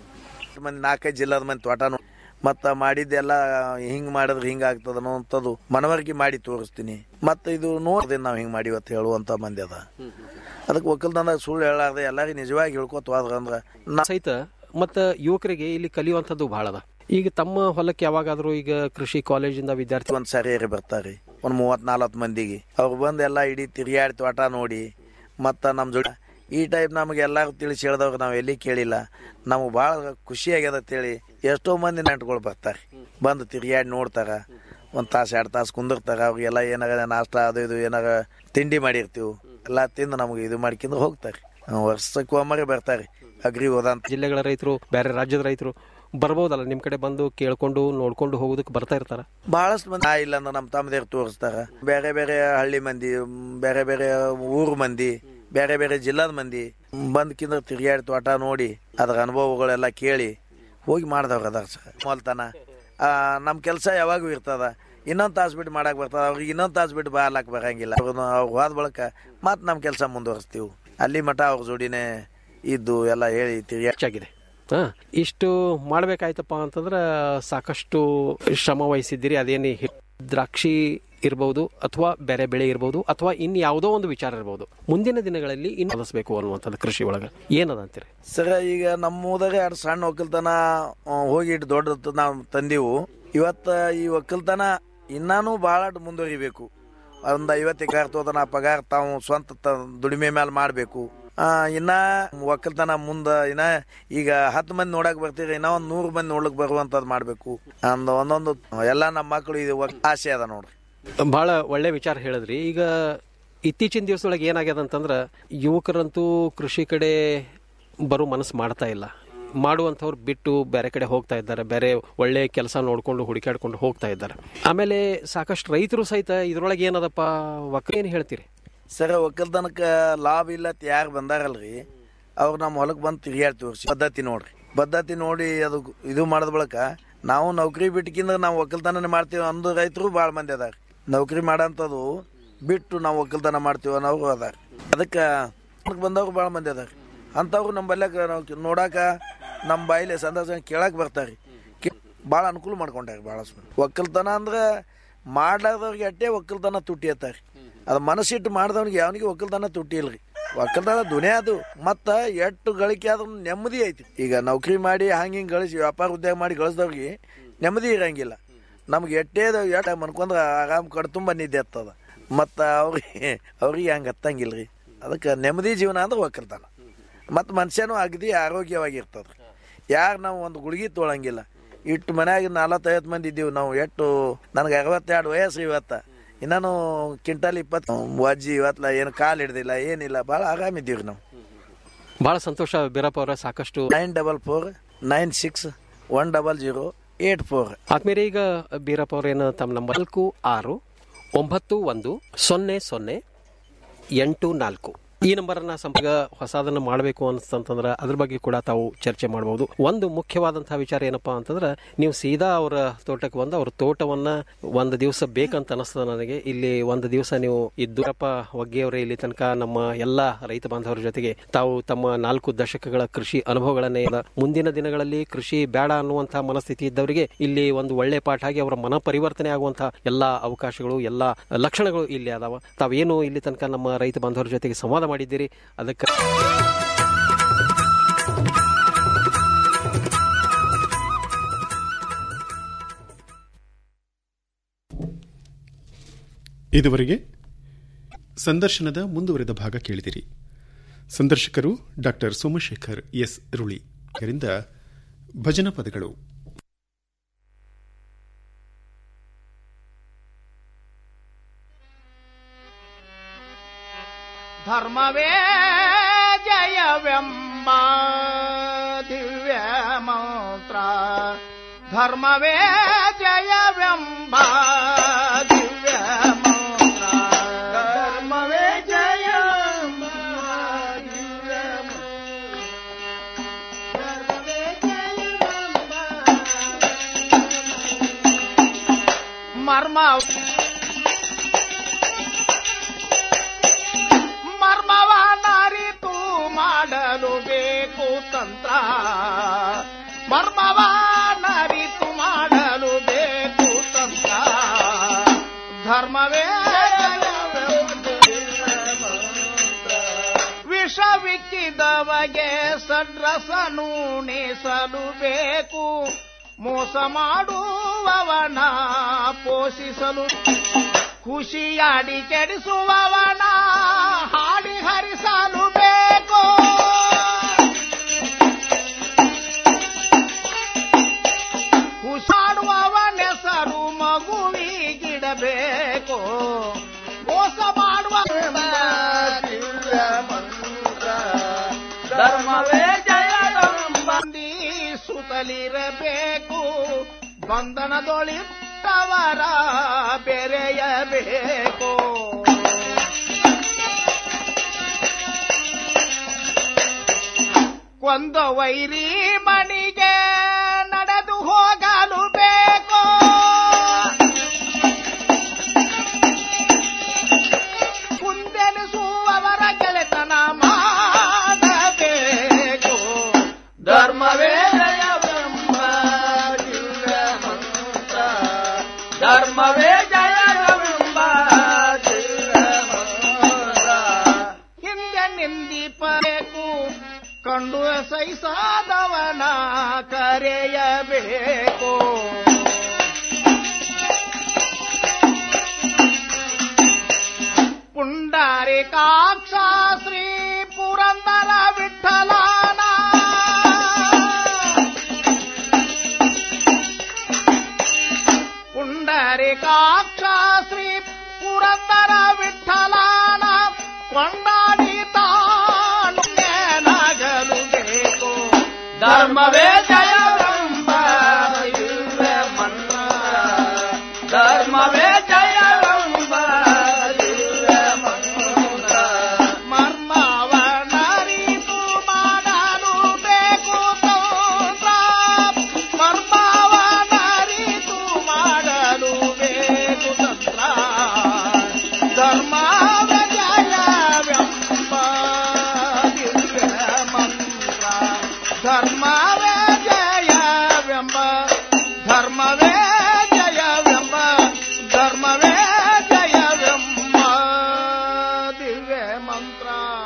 ಮಂದಿ ನಾಲ್ಕೈದು ಜಿಲ್ಲಾದ ಮಂದಿ ತೋಟ ನೋಡಿ ಮತ್ತು ಮಾಡಿದ್ದೆಲ್ಲ ಹಿಂಗೆ ಮಾಡಿದ್ರೆ ಹಿಂಗೆ ಆಗ್ತದ ಅನ್ನೋಂಥದ್ದು ಮನವರಿಕೆ ಮಾಡಿ ತೋರಿಸ್ತೀನಿ ಮತ್ತು ಇದು ನೋಡಿದೆ ನಾವು ಹಿಂಗೆ ಮಾಡಿ ಇವತ್ತು ಹೇಳುವಂಥ ಮಂದಿ ಅದ ಅದಕ್ಕೆ ಒಕ್ಕಲ್ತನದಾಗ ಸುಳ್ಳು ಹೇಳಾರ್ದೆ ಎಲ್ಲರಿಗೆ ನಿಜವಾಗಿ ಹೇಳ್ಕೊತ ಹೋದ್ರ ಅಂದ್ರೆ ನಾ ಸಹಿತ ಮತ್ತು ಯುವಕರಿಗೆ ಇಲ್ಲಿ ಕಲಿಯುವಂಥದ್ದು ಬಹಳ ಅದ ಈಗ ತಮ್ಮ ಹೊಲಕ್ಕೆ ಯಾವಾಗಾದರೂ ಈಗ ಕೃಷಿ ಕಾಲೇಜಿಂದ ವಿದ್ಯಾರ್ಥಿ ಒಂದು ಸರಿಯಾಗಿ ಬರ್ತಾರೆ ಒಂದು ಮೂವತ್ತು ನಲ್ವತ್ತು ಮಂದಿಗೆ ಅವ್ರು ಬಂದು ಎಲ್ಲ ಇಡೀ ತಿರುಗಾಡಿ ತೋಟ ನೋಡಿ ಮತ್ತು ನಮ್ಮ ಜೋಡಿ ಈ ಟೈಪ್ ನಮಗೆ ಎಲ್ಲರೂ ತಿಳಿಸಿ ಹೇಳ್ದವ್ರು ನಾವು ಎಲ್ಲಿ ಕೇಳಿಲ್ಲ ನಮಗೆ ಭಾಳ ಖುಷಿ ಆಗ್ಯದ ಅಂತೇಳಿ ಎಷ್ಟೋ ಮಂದಿ ನೆಂಟ್ಗಳು ಬರ್ತಾರೆ ಬಂದು ತಿರುಗಾಡಿ ನೋಡ್ತಾರ ಒಂದು ತಾಸು ಎರಡು ತಾಸು ಕುಂದಿರ್ತಾರ ಅವ್ರಿಗೆಲ್ಲ ಏನಾರ ನಾಷ್ಟ ಅದು ಇದು ಏನಾರ ತಿಂಡಿ ಮಾಡಿರ್ತೀವಿ ಎಲ್ಲ ತಿಂದು ನಮಗೆ ಇದು ಮಾಡ್ಕೊಂಡು ಹೋಗ್ತಾರೆ ವರ್ಷಕ್ಕೆ ಒಮ್ಮರೆ ಬರ್ತಾರೆ ಅಗ್ರಿ ಹೋದಂತ ಜಿಲ್ಲೆಗಳ ರೈತರು ಬೇರೆ ರಾಜ್ಯದ ರೈತರು ಬರ್ಬೋದಲ್ಲ ನಿಮ್ಮ ಕಡೆ ಬಂದು ಕೇಳ್ಕೊಂಡು ನೋಡ್ಕೊಂಡು ಹೋಗೋದಕ್ಕೆ ಬರ್ತಾ ಇರ್ತಾರ ಬಹಳಷ್ಟು ಮಂದಿ ಆ ಇಲ್ಲ ಅಂದ್ರೆ ನಮ್ಮ ತಮ್ಮದೇರು ತೋರಿಸ್ತಾರ ಬೇರೆ ಬೇರೆ ಹಳ್ಳಿ ಮಂದಿ ಮ್, ಬೇರೆ ಬೇರೆ ಊರು ಮಂದಿ ಬೇರೆ ಬೇರೆ ಜಿಲ್ಲಾದ ಮಂದಿ ಬಂದ್ಕಿಂದ ತಿರುಗಾಡಿ ತೋಟ ನೋಡಿ ಅದ್ರ ಅನುಭವಗಳೆಲ್ಲ ಕೇಳಿ ಹೋಗಿ ಮಾಡ್ದವ್ರು ಅದಾರ ಸರ್ ಮೊಲ್ತನ ನಮ್ಮ ಕೆಲಸ ಯಾವಾಗೂ ಇರ್ತದ ಇನ್ನೊಂದು ತಾಸು ಬಿಟ್ಟು ಮಾಡಕ್ ಬರ್ತದ ಅವ್ರಿಗೆ ಇನ್ನೊಂದು ತಾಸು ಬಿಟ್ಟು ಬಾರ್ಲಾಕ್ ಬರಂಗಿಲ್ಲ ಅವ್ರನ್ನ ಅವ್ರು ಹೋದ ಬಳಿಕ ಮತ್ತೆ ನಮ್ಮ ಕೆಲಸ ಮುಂದುವರಿಸ್ತೀವಿ ಅಲ್ಲಿ ಮಠ ಅವ್ರ ಜೋಡಿನೇ ಇದ್ದು ಎಲ್ಲ ಹೇಳಿ ತಿರುಗಾಡಿ ಆಗಿದೆ ಹಾ ಇಷ್ಟು ಮಾಡ್ಬೇಕಾಯ್ತಪ್ಪ ಅಂತಂದ್ರೆ ಸಾಕಷ್ಟು ಶ್ರಮ ವಹಿಸಿದ್ದೀರಿ ಅದೇನು ಹಿ- ದ್ರಾಕ್ಷಿ ಇರ್ಬೋದು ಅಥವಾ ಬೇರೆ ಬೆಳೆ ಇರ್ಬೋದು ಅಥವಾ ಇನ್ ಯಾವುದೋ ಒಂದು ವಿಚಾರ ಇರ್ಬೋದು ಮುಂದಿನ ದಿನಗಳಲ್ಲಿ ಇನ್ನು ಬಳಸಬೇಕು ಅನ್ನುವಂಥದ್ದು ಕೃಷಿ ಒಳಗೆ ಏನದ ಅಂತೀರಿ ಸರ ಈಗ ನಮ್ಮೂದಾಗ ಎರಡು ಸಣ್ಣ ಒಕ್ಕಲ್ತನ ಆ, ಹೋಗಿ ಇಟ್ಟು ದೊಡ್ಡ ನಾವು ತಂದೀವು ಇವತ್ತ ಈ ಒಕ್ಕಲ್ತನ ಇನ್ನಾನು ಬಹಳ ಮುಂದುವರಿಬೇಕು ಒಂದು ಐವತ್ತು ಎಕರೆ ತೋತನ ಪಗಾರ ತಾವು ಸ್ವಂತ ತ- ದುಡಿಮೆ ಮೇಲೆ ಮಾಡಬೇಕು ಇನ್ನ ಒಕ್ಕಲ್ತನ ಮುಂದ ಇನ್ನ ಈಗ ಹತ್ತು ಮಂದಿ ನೋಡಕ್ ಬರ್ತೀರಿ ಇನ್ನ ಒಂದ್ ನೂರು ಮಂದಿ ನೋಡ್ಲಿಕ್ ಬರುವಂತದ್ ಮಾಡ್ಬೇಕು ಅಂದ್ ಒಂದೊಂದು ಎಲ್ಲಾ ನಮ್ಮ ಮಕ್ಕಳು ಇದು ಒಕ್- ಆಸೆ ಅದ ನೋಡ್ರಿ ಬಹಳ ಒಳ್ಳೆ ವಿಚಾರ ಹೇಳಿದ್ರಿ ಈಗ ಇತ್ತೀಚಿನ ದಿವಸದೊಳಗೆ ಏನಾಗ್ಯದ ಅಂತಂದ್ರೆ ಯುವಕರಂತೂ ಕೃಷಿ ಕಡೆ ಬರೋ ಮನಸ್ಸು ಮಾಡ್ತಾ ಇಲ್ಲ ಮಾಡುವಂಥವ್ರು ಬಿಟ್ಟು ಬೇರೆ ಕಡೆ ಹೋಗ್ತಾ ಇದ್ದಾರೆ ಬೇರೆ ಒಳ್ಳೆ ಕೆಲಸ ನೋಡ್ಕೊಂಡು ಹುಡುಕಾಡ್ಕೊಂಡು ಹೋಗ್ತಾ ಇದ್ದಾರೆ ಆಮೇಲೆ ಸಾಕಷ್ಟು ರೈತರು ಸಹಿತ ಇದ್ರೊಳಗೆ ಏನದಪ್ಪ ಒಕ್ಕ ಏನು ಹೇಳ್ತೀರಿ ಸರ ಒಕ್ಕಲ್ತನಕ್ಕೆ ಲಾಭ ಇಲ್ಲ ಯಾರು ಬಂದಾರಲ್ರಿ ಅವ್ರು ನಮ್ಮ ಹೊಲಕ್ಕೆ ಬಂದು ತಿರುಗಾಡಿ ತೋರಿಸಿ ಪದ್ಧತಿ ನೋಡ್ರಿ ಪದ್ಧತಿ ನೋಡಿ ಅದು ಇದು ಮಾಡಿದ ಬಳಿಕ ನಾವು ನೌಕರಿ ಬಿಟ್ಕಿಂದ ನಾವು ಒಕ್ಕಲ್ತನ ಮಾಡ್ತೀವಿ ಅಂದು ರೈತರು ಭಾಳ ಮಂದಿ ಅದಾರ ನೌಕರಿ ಮಾಡಂಥದ್ದು ಬಿಟ್ಟು ನಾವು ಒಕ್ಕಲ್ತನ ಮಾಡ್ತೀವಿ ಅನ್ನೋರು ಅದಾರ ಅದಕ್ಕೆ ಬಂದವ್ರು ಭಾಳ ಮಂದಿ ಅದಾರ ಅಂಥವ್ರು ನಮ್ಮ ಬಲ್ಯಾಕ ನಾವು ನೋಡಾಕ ನಮ್ಮ ಬಾಯಿಲೆ ಸಂದರ್ಶನ ಕೇಳಕ್ಕೆ ಬರ್ತಾರೆ ಭಾಳ ಅನುಕೂಲ ಮಾಡ್ಕೊಂಡಾರ ಭಾಳ ಒಕ್ಕಲ್ತನ ಅಂದ್ರೆ ಮಾಡ್ಲಾರ್ದವ್ರಿಗೆ ಅಟ್ಟೆ ಒಕ್ಕಲ್ತನ ತುಟ್ಟಿ ಅತ್ತಾರ ಅದು ಮನಸ್ಸಿಟ್ಟು ಮಾಡ್ದವ್ನಿಗೆ ಯಾವನಿಗೆ ಒಕ್ಕಲ್ತನ ತುಟ್ಟಿ ಇಲ್ರಿ ಒಕ್ಕಲ್ತನ ದುನಿಯಾ ಅದು ಮತ್ತ ಎಷ್ಟು ಗಳಿಕೆ ಆದ್ರೂ ನೆಮ್ಮದಿ ಐತಿ ಈಗ ನೌಕರಿ ಮಾಡಿ ಹಂಗೆ ಹಿಂಗೆ ಗಳಿಸಿ ವ್ಯಾಪಾರ ಉದ್ಯೋಗ ಮಾಡಿ ಗಳಿಸಿದವ್ರಿಗೆ ನೆಮ್ಮದಿ ಇರಂಗಿಲ್ಲ ನಮ್ಗೆ ಎಟ್ಟೇ ಎಟ್ಟ ಮನ್ಕೊಂಡ್ರೆ ಆರಾಮ್ ಕಡ್ತುಂಬ ನಿದ್ದೆ ಹತ್ತದ ಮತ್ತು ಅವ್ರಿಗೆ ಅವ್ರಿಗೆ ಹಂಗೆ ಹತ್ತಂಗಿಲ್ರಿ ಅದಕ್ಕೆ ನೆಮ್ಮದಿ ಜೀವನ ಅಂದ್ರೆ ಒಕ್ಕಲ್ತನ ಮತ್ತು ಮನುಷ್ಯನೂ ಅಗದಿ ಆರೋಗ್ಯವಾಗಿರ್ತದ್ರಿ ಯಾರು ನಾವು ಒಂದು ಗುಳಿಗೆ ತೊಳಂಗಿಲ್ಲ ಇಟ್ಟು ಮನ್ಯಾಗ ನಲವತ್ತೈವತ್ತು ಮಂದಿ ಇದ್ದೀವಿ ನಾವು ಎಷ್ಟು ನನಗೆ ಅರವತ್ತೆರಡು ವಯಸ್ಸು ಇವತ್ತ ಇನ್ನೂ ಕ್ವಿಂಟಲ್ ಇಪ್ಪತ್ತು ವಜ್ಜಿ ಇವತ್ತಲ್ಲ ಏನು ಕಾಲು ಹಿಡ್ದಿಲ್ಲ ಏನಿಲ್ಲ ಭಾಳ ಆರಾಮಿದ್ದೀವಿ ನಾವು ಬಹಳ ಸಂತೋಷ ಬೀರಪ್ಪ ಅವರ ಸಾಕಷ್ಟು nine double four nine six one double zero eight four ಆದ್ಮೇಲೆ ಈಗ ಬೀರಪ್ಪ ಅವ್ರೇನು ತಮ್ಮ ನಂಬರ್ ನಾಲ್ಕು ಆರು ಒಂಬತ್ತು ಒಂದು ಸೊನ್ನೆ ಸೊನ್ನೆ ಎಂಟು ನಾಲ್ಕು ಈ ನಂಬರನ್ನ ಸಂಪರ್ಕ ಹೊಸದನ್ನ ಮಾಡಬೇಕು ಅನ್ಸ್ತಂತಂದ್ರೆ ಅದ್ರ ಬಗ್ಗೆ ಕೂಡ ತಾವು ಚರ್ಚೆ ಮಾಡಬಹುದು ಒಂದು ಮುಖ್ಯವಾದಂತಹ ವಿಚಾರ ಏನಪ್ಪಾ ಅಂತಂದ್ರೆ ನೀವು ಸೀದಾ ಅವರ ತೋಟಕ್ಕೆ ಬಂದು ಅವ್ರ ತೋಟವನ್ನ ಒಂದು ದಿವಸ ಬೇಕಂತ ಅನಿಸ್ತದ ನನಗೆ ಇಲ್ಲಿ ಒಂದು ದಿವಸ ನೀವು ಇದ್ದೂರಪ್ಪ ಒಗ್ಗೆಯವರೇ ಇಲ್ಲಿ ತನಕ ನಮ್ಮ ಎಲ್ಲಾ ರೈತ ಬಾಂಧವರ ಜೊತೆಗೆ ತಾವು ತಮ್ಮ ನಾಲ್ಕು ದಶಕಗಳ ಕೃಷಿ ಅನುಭವಗಳನ್ನೇ ಇಲ್ಲ. ಮುಂದಿನ ದಿನಗಳಲ್ಲಿ ಕೃಷಿ ಬೇಡ ಅನ್ನುವಂತಹ ಮನಸ್ಥಿತಿ ಇದ್ದವರಿಗೆ ಇಲ್ಲಿ ಒಂದು ಒಳ್ಳೆ ಪಾಠ ಆಗಿ ಅವರ ಮನ ಪರಿವರ್ತನೆ ಆಗುವಂತಹ ಎಲ್ಲಾ ಅವಕಾಶಗಳು ಎಲ್ಲಾ ಲಕ್ಷಣಗಳು ಇಲ್ಲಿ ಅದಾವ ತಾವೇನು ಇಲ್ಲಿ ತನಕ ನಮ್ಮ ರೈತ ಬಾಂಧವರ ಜೊತೆಗೆ ಸಂವಾದ ಮಾಡಿದ್ದೀರಿ ಅದಕ್ಕೆ ಇದುವರೆಗೆ ಸಂದರ್ಶನದ ಮುಂದುವರೆದ ಭಾಗ ಕೇಳಿದಿರಿ ಸಂದರ್ಶಕರು ಡಾಕ್ಟರ್ ಸೋಮಶೇಖರ್ ಎಸ್ ರುಳಿ ಇದರಿಂದ ಭಜನಾ ಪದಗಳು ಧರ್ಮವೇ ಜಯವೆಂಬ ದಿವ್ಯ ಮಂತ್ರ ಧರ್ಮವೇ ಜಯವೆಂಬ ದಿವ್ಯ ಮಂತ್ರ ಧರ್ಮವೇ ಜಯವೆಂಬ ದಿವ್ಯ ಮರ್ಮ ಮರ್ಮವನ್ನ ಅರಿತು ಮಾಡಲು ಬೇಕು ತಂತ್ರ ಮರ್ಮವನ್ನ ಅರಿತು ಮಾಡಲು ಬೇಕು ತಂತ್ರ ಧರ್ಮವೇ ವಿಷವಿಕ್ಕಿದವಗೆ ಸಡ್ರಸ ನುಣಿಸಲು ಬೇಕು ಮೋಸ ಮಾಡುವವನ ಪೋಷಿಸಲು ಖುಷಿಯಾಡಿ ಕೆಡಿಸುವವನ ಹಾಡಿ ಹರಿಸಲು ಬೇಕು ಹುಷಾಡುವವನೆಸರು ಮಗುವಿಗಿಡಬೇಕು ಮೋಸ ಮಾಡುವ ಧರ್ಮವೇ ಜಯ ಬಂಧಿಸುತ್ತಲಿರಬೇಕು ಬಂಧನದೊಳಿಟ್ಟವರ ಬೆರೆಯಬೇಕು ಕೊಂದ ವೈರಿ ಮಣಿಗೆ ನಡೆದು ಹೋಗಲು ಬೇಕು ಕುಂದೆನಿಸುವವರ ಗೆಳೆತನ ಮಾಡಬೇಕು ಧರ್ಮವೇ ಜಯವೆಂಬ ಹಿಂದೆ ನಿಂದಿಪಬೇಕು ಕಂಡು ಸೈಸಾದವನ ಕರೆಯಬೇಕು ಪುಂಡರಿಕಾಕ್ಷ ಶ್ರೀ ಪುರಂದರ ವಿಠಲಾನ ಪುಂಡರಿಕಾಕ್ಷ ಶ್ರೀ ಪುರಂದರ ವಿಠಲಾನ ಕೊಂಡಾಡಿ ತಾಣಗಲು ಬೇಕು ಧರ್ಮವೇ ಜಯವೆಂಬ ದಿವ್ಯ ಮಂತ್ರ ಧರ್ಮವೇ ಜಯವೆಂಬ ದಿವ್ಯ ಮಂತ್ರ ಮರ್ಮವನರಿತು ಮಾಡಲು ಬೇಕು ತಂತ್ರ ಮರ್ಮವನರಿತು ಮಾಡಲು ಬೇಕು ತಂತ್ರ ಧರ್ಮವೇ ಜಯವೆಂಬ ದಿವ್ಯ ಮಂತ್ರ ಧರ್ಮವೇ ಜಯವೆಂಬ ಧರ್ಮವೇ ಜಯವೆಂಬ ಧರ್ಮವೇ ಜಯವೆಂಬ ದಿವ್ಯ ಮಂತ್ರ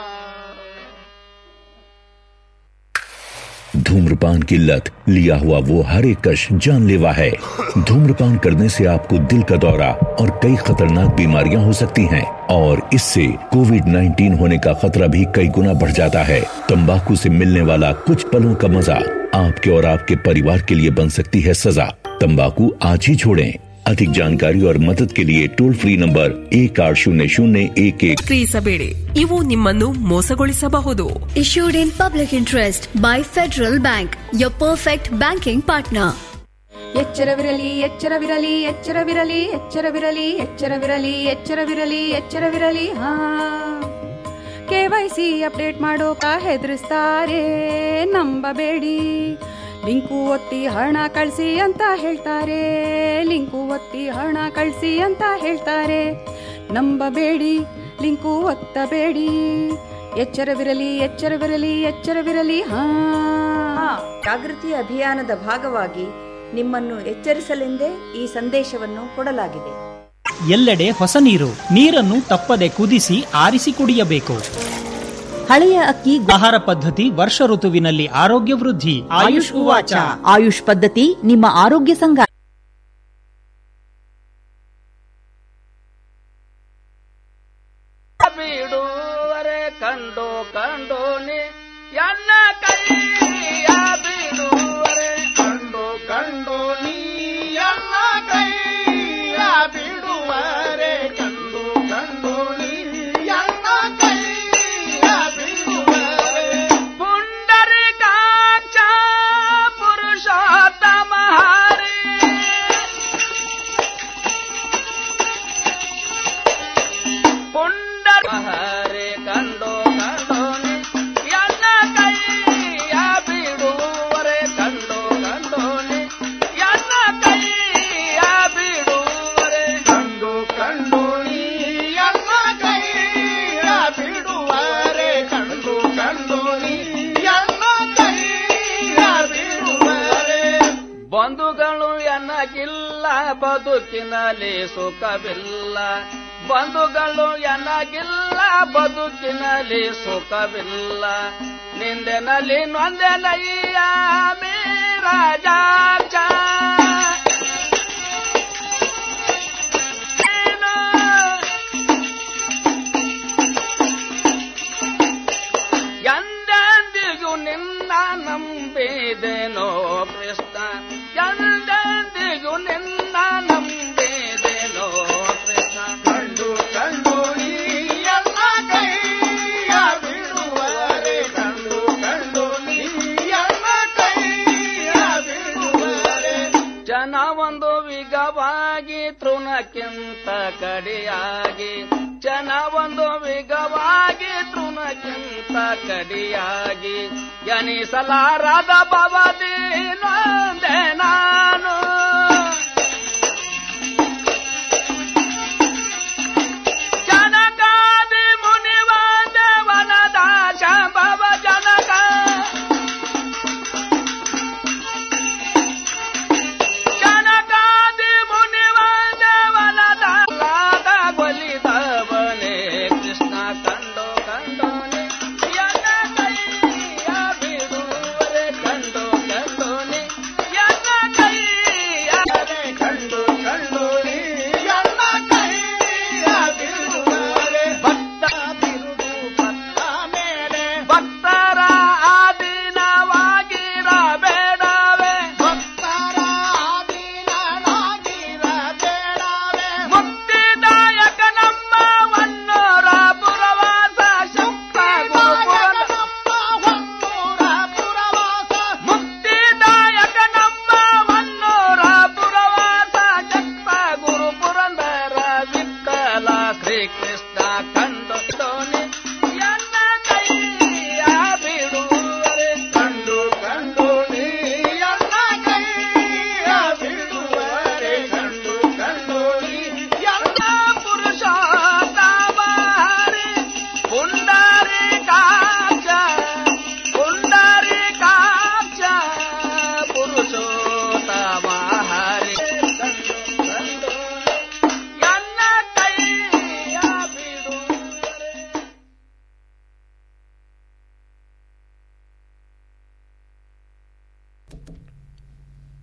धूम्रपान की लत लिया हुआ वो हर एक कश जानलेवा है धूम्रपान करने से आपको दिल का दौरा और कई खतरनाक बीमारियां हो सकती हैं और इससे कोविड 19 होने का खतरा भी कई गुना बढ़ जाता है तंबाकू से मिलने वाला कुछ पलों का मजा आपके और आपके परिवार के लिए बन सकती है सजा तंबाकू आज ही छोड़ें अधिक जानकारी और मदद के लिए टोल फ्री नंबर एक आठ शून्य शून्य एक एक ಕ್ರಿಯಿಸಬೇಡಿ ಇವು ನಿಮ್ಮನ್ನು ಮೋಸಗೊಳಿಸಬಹುದು Issued in public interest by Federal Bank, your perfect banking partner. ಎಚ್ಚರವಿರಲಿ ಎಚ್ಚರವಿರಲಿ ಎಚ್ಚರವಿರಲಿ ಎಚ್ಚರವಿರಲಿ ಎಚ್ಚರವಿರಲಿ ಎಚ್ಚರವಿರಲಿ ಎಚ್ಚರವಿರಲಿ ಹಾ ಕೆವೈಸಿ ಅಪ್ಡೇಟ್ ಮಾಡೋಕ ಹೆದರಿಸ್ತಾರೆ ನಂಬಬೇಡಿ ಲಿಂಕು ಒತ್ತಿ ಹಣ ಕಳಿಸಿ ಅಂತ ಹೇಳ್ತಾರೆ ಲಿಂಕು ಒತ್ತಿ ಹಣ ಕಳಿಸಿ ಅಂತ ಹೇಳ್ತಾರೆ ನಂಬಬೇಡಿ ಲಿಂಕು ಒತ್ತಬೇಡಿ ಎಚ್ಚರವಿರಲಿ ಎಚ್ಚರವಿರಲಿ ಎಚ್ಚರವಿರಲಿ ಹಾ ಜಾಗೃತಿ ಅಭಿಯಾನದ ಭಾಗವಾಗಿ ನಿಮ್ಮನ್ನು ಎಚ್ಚರಿಸಲೆಂದೇ ಈ ಸಂದೇಶವನ್ನು ಕೊಡಲಾಗಿದೆ ಎಲ್ಲೆಡೆ ಹೊಸ ನೀರು ನೀರನ್ನು ತಪ್ಪದೆ ಕುದಿಸಿ ಆರಿಸಿ ಕುಡಿಯಬೇಕು ಹಳೆಯ ಅಕ್ಕಿ ಆಹಾರ ಪದ್ಧತಿ ವರ್ಷ ಋತುವಿನಲ್ಲಿ ಆರೋಗ್ಯ ವೃದ್ಧಿ ಆಯುಷ್ ಉವಾಚ ಆಯುಷ್ ಪದ್ಧತಿ ನಿಮ್ಮ ಆರೋಗ್ಯ ಸಂಘ ಬಿಡುವರೆ ಕಂಡು ಕಂಡು ನೀ ಎನ್ನ ಕೈಯ ಬಿಡುವರೆ ಕಂಡು ಕಂಡು ನೀ ಎನ್ನ ಕೈಯ ಬಿಡುವರೆ ಕಂಡು ಕಂಡು ನೀ ಎನ್ನ ಕೈಯ ಬಿಡುವರೆ ಪುಂಡರಿಕಾಕ್ಷ ಪುರುಷೋತ್ತಮ ಹರಿ ಪುಂಡರ ಹರೆ ಕಂಡು ಕಂಡು ನೀ ಎನ್ನ ಕೈಯ ಬಿಡುವರೆ ಕಂಡು ಕಂಡು ನೀ ಎನ್ನ ಕೈಯ ಬಿಡುವರೆ ಕಂಡು ಕಂಡು ನೀ ಎನ್ನ ಕೈಯ ಬಿಡುವರೆ ಕಂಡು ಕಂಡು ನೀ ಎನ್ನ ಕೈಯ ಬಿಡುವರೆ ಬಂಧುಗಳು ಎನ್ನಗಿಲ್ಲ ಬದುಕಿನಲ್ಲಿ ಸುಖವಿಲ್ಲ ಬಂಧುಗಳು ಎನ್ನಗಿಲ್ಲ ಬದುಕಿನಲ್ಲಿ ಸುಖವಿಲ್ಲ ನಿಂದೆನಲ್ಲಿ ನೊಂದೆನಯ್ಯ ಮೀರಾಜಾಚ ಎಂದೆಂದಿಗೂ ನಿನ್ನ ನಂಬಿದೆನೋ ಕೃಷ್ಣ ಎಂದೆಂದಿಗೂ ನಿನ್ನ ನಂಬಿದೆನೋ ಕೃಷ್ಣ ಕಂಡು ಕಂಡು ನೀ ಎಲ್ಲ ಕೈಯ ಬಿಡುವರೆ ಕಂಡು ಕಂಡು ನೀ ಎಲ್ಲ ಕೈಯ ಬಿಡುವರೆ ಜನ ಒಂದು ವಿಗವಾಗಿ ತೃಣಕ್ಕಿಂತ ಕಡಿಯಾಗಿ ಜನ ಒಂದು ವಿಗವಾಗಿ ತೃಣಕ್ಕಿಂತ ಕಡಿಯಾಗಿ ಎನಿಸಲಾರದ ಭವದಿ ನೊಂದೆ ನಾನು ಜನಕಾದಿ ಮುನಿವಾದ ವನದಾಶ ಭವ ಜನಕ ಜನಕಾದಿ ಮುನಿವಾದ ವನ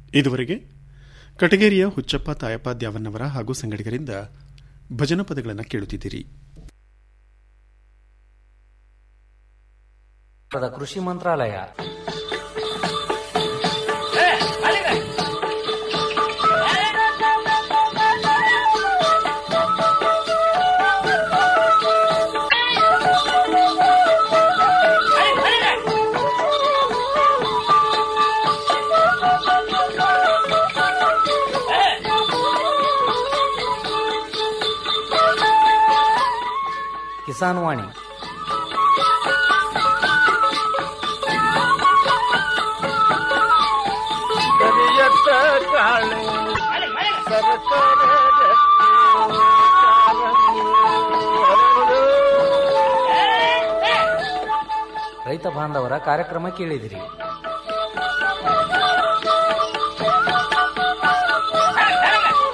ಇದುವರೆಗೆ ಕಟಗೇರಿಯ ಹುಚ್ಚಪ್ಪ ತಾಯಪ್ಪ ದ್ಯಾವನ್ನವರ ಹಾಗೂ ಸಂಗಡಿಗರಿಂದ ಭಜನ ಪದಗಳನ್ನು ಕೇಳುತ್ತಿದ್ದೀರಿ ಕೃಷಿ ಮಂತ್ರಾಲಯ ಕಿಸಾನ್ ವಾಣಿ ಕರಿಯತ್ತ ಕಾಳೆ ಸರಸರ ರತ್ನ ಕಾಲಂದು ಹರಡು. ರೈತ ಬಾಂಧವರ ಕಾರ್ಯಕ್ರಮ ಕೇಳಿದಿರಿ